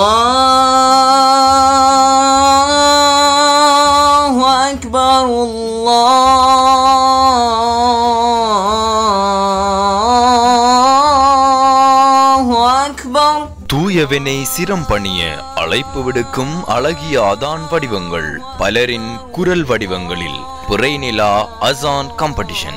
الله أكبر الله أكبر தூயவனை சிரம் பணிய அழைப்பு விடுக்கும் அழகிய அதான் வடிவங்கள் பலரின் குரல் வடிவங்களில் புரைநிலா அசான் காம்படிஷன்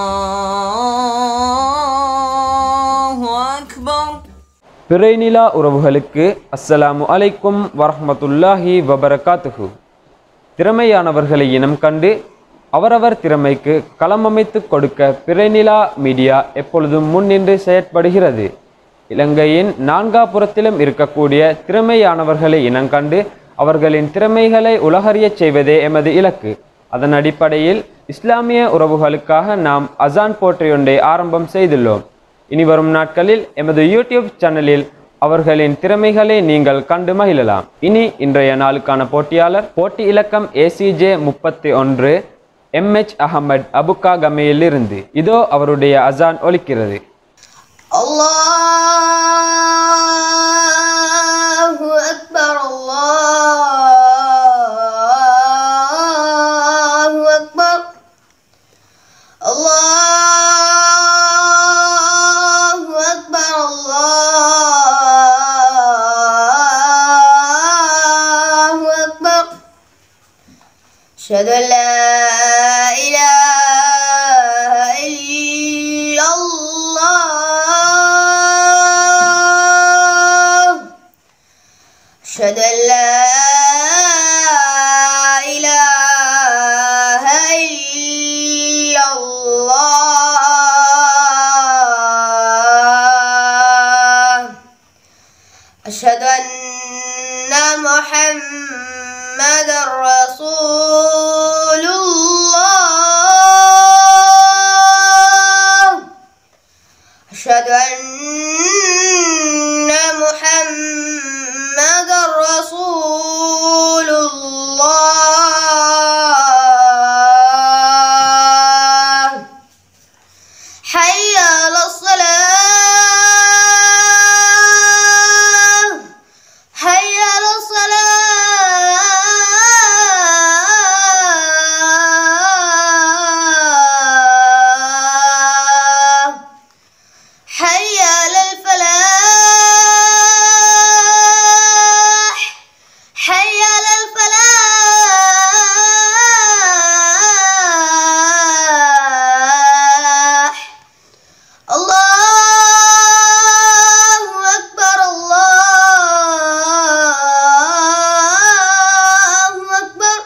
الله أكبر பிறைநிலா உறவுகளுக்கு அஸ்ஸலாமு அலைக்கும் வரஹ்மத்துல்லாஹி வபரகாத்துஹு திறமையானவர்களை இனம் கண்டு அவரவர் திறமைக்கு களமமைத்து கொடுக்க பிறைநிலா மீடியா எப்பொழுதும் முன்னின்று செயற்படுகிறது இலங்கையின் நான்காபுரத்திலும் இருக்கக்கூடிய திறமையானவர்களை இனங்கண்டு அவர்களின் திறமைகளை உலகறியச் செய்வதே எமது இலக்கு அதன் அடிப்படையில் இஸ்லாமிய உறவுகளுக்காக நாம் அசான் போற்றியொன்றை ஆரம்பம் செய்துள்ளோம் இனி வரும் நாட்களில் எமது யூடியூப் சேனலில் அவர்களின் திறமைகளை நீங்கள் கண்டு மகிழலாம் இனி இன்றைய நாளுக்கான போட்டியாளர் போட்டி இலக்கம் ஏசிஜே முப்பத்தி ஒன்று எம்எச் அகமது அபுகா கமையிலிருந்து இதோ அவருடைய அசான் ஒலிக்கிறது الله أكبر الله أكبر الله أكبر الله أكبر أشهد أن لا إله إلا الله أشهد أن لا إله إلا الله أشهد أن محمد رسول الله أشهد أن محمد رسول الله حي على الصلاة حي على الصلاة حي على الفلاح حي على الفلاح الله أكبر الله أكبر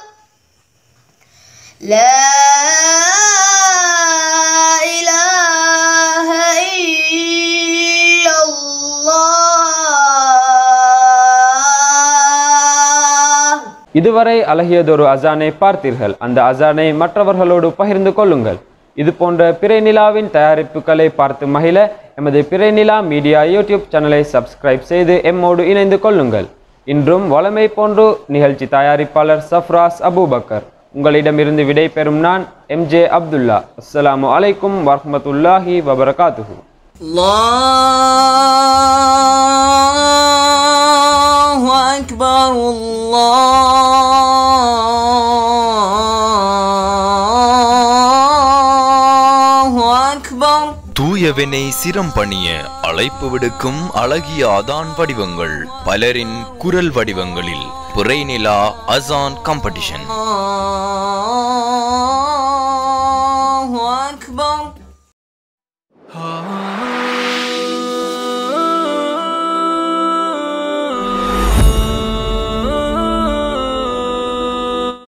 لا إله إلا الله இதுவரை அழகியதொரு அசானை பார்த்தீர்கள் அந்த அசானை மற்றவர்களோடு பகிர்ந்து கொள்ளுங்கள் இது போன்ற பிறைநிலாவின் தயாரிப்புகளை பார்த்து மகிழ எமது பிறைநிலா மீடியா யூடியூப் சேனலை சப்ஸ்கிரைப் செய்து எம்மோடு இணைந்து கொள்ளுங்கள் இன்றும் வளமை போன்று நிகழ்ச்சி தயாரிப்பாளர் சஃப்ராஸ் அபூபக்கர் உங்களிடமிருந்து விடை பெறும் நான் எம்ஜே அப்துல்லா அஸ்ஸலாமு அலைக்கும் வரஹ்மத்துல்லாஹி வபரகாத்துஹு الله أكبر الله أكبر தூயவனை சிரம் பணிய அழைப்பு விடுக்கும் அழகிய அதான் வடிவங்கள் பலரின் குரல் வடிவங்களில் புரைநிலா அசான் காம்படிஷன் الله